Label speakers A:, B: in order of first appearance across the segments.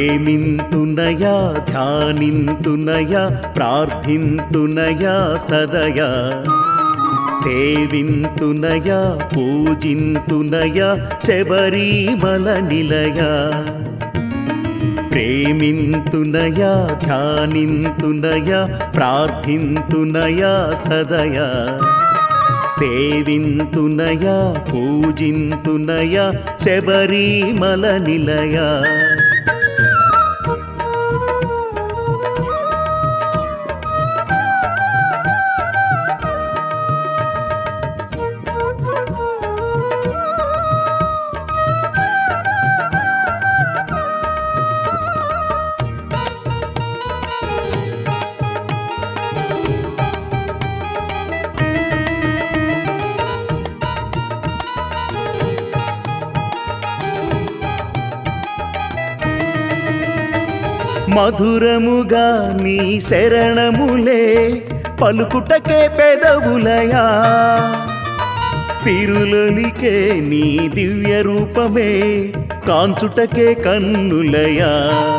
A: ప్రేమింతునయా ధ్యానింతునయా ప్రార్థింతునయా సదయా సేవింతునయా పూజింతునయా శబరిమల నిలయా ప్రేమింతునయా ధ్యానింతునయా ప్రార్థింతునయా సదయా సేవింతునయా పూజింతునయా శబరిమల నిలయా మధురముగా నీ శరణములే పలుకుటకే పెదవులయా సిరులొలికే నీ దివ్య రూపమే కాంచుటకే కన్నులయా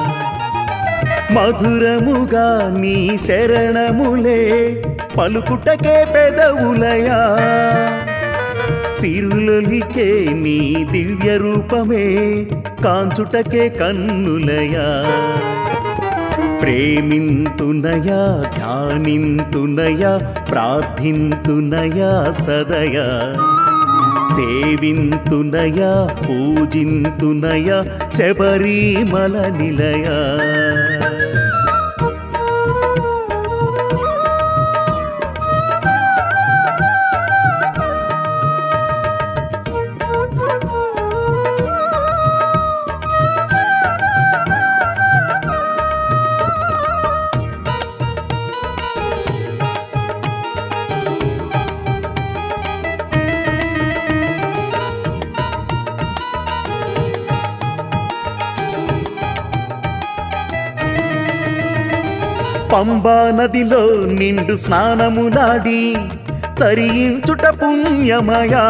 A: మధురముగా నీ శరణములే పలుకుటకే పెదవులయా సిరులొలికే నీ దివ్య రూపమే కాంచుటకే కన్నులయా ప్రేమింతునయా ధ్యానింతునయా ప్రార్థింతునయా సదయా సేవింతునయా పూజింతునయా శబరిమల నిలయా పంబా నదిలో నిండు స్నానములాడి తరించుట పుణ్యమయా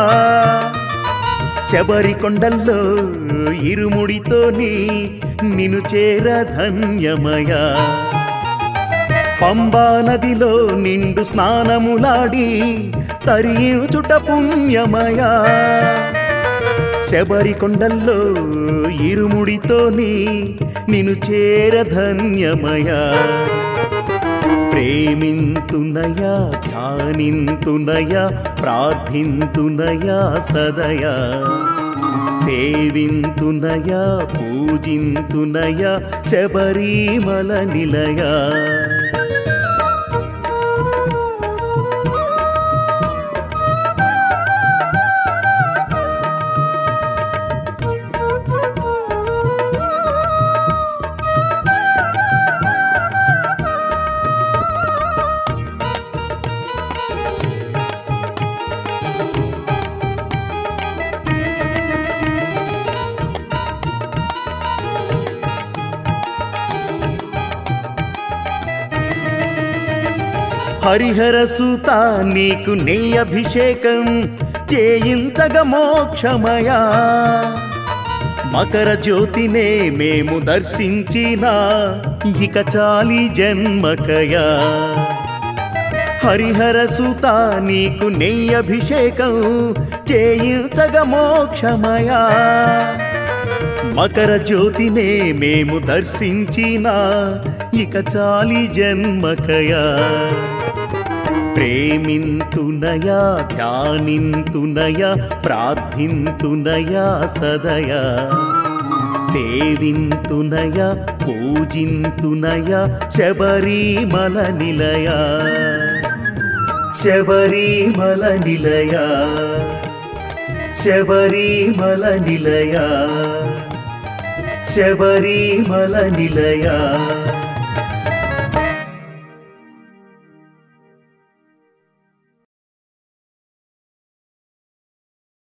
A: శబరి కొండల్లో ఇరుముడితోని నిను చేర ధన్యమయా పంబా నదిలో నిండు స్నానములాడి తరించుట పుణ్యమయా శబరి కొండల్లో ఇరుముడితోని నిను చేర ధన్యమయా ప్రేమింతునయా ధ్యానింతునయా ప్రార్థింతునయా సదయా సేవింతునయా పూజింతునయా శబరిమల నిలయా హరిహర సూత నీకు నీ అభిషేకం చేయించగ మోక్షమయా మకర జ్యోతినే మేము దర్శించిన ఇక చాలి జన్మకయా హరిహర సూత నీకు నీ అభిషేకం చేయించగ మోక్షమయా మకర జ్యోతినే మేము దర్శించిన ఇక చాలి జన్మకయా ప్రేమింతునయా ధ్యానింతునయా ప్రార్థింతునయా సదయా సేవింతునయా పూజింతునయా శబరిమల నిలయా శబరిమల నిలయా శబరిమల నిలయా శబరిమల నిలయా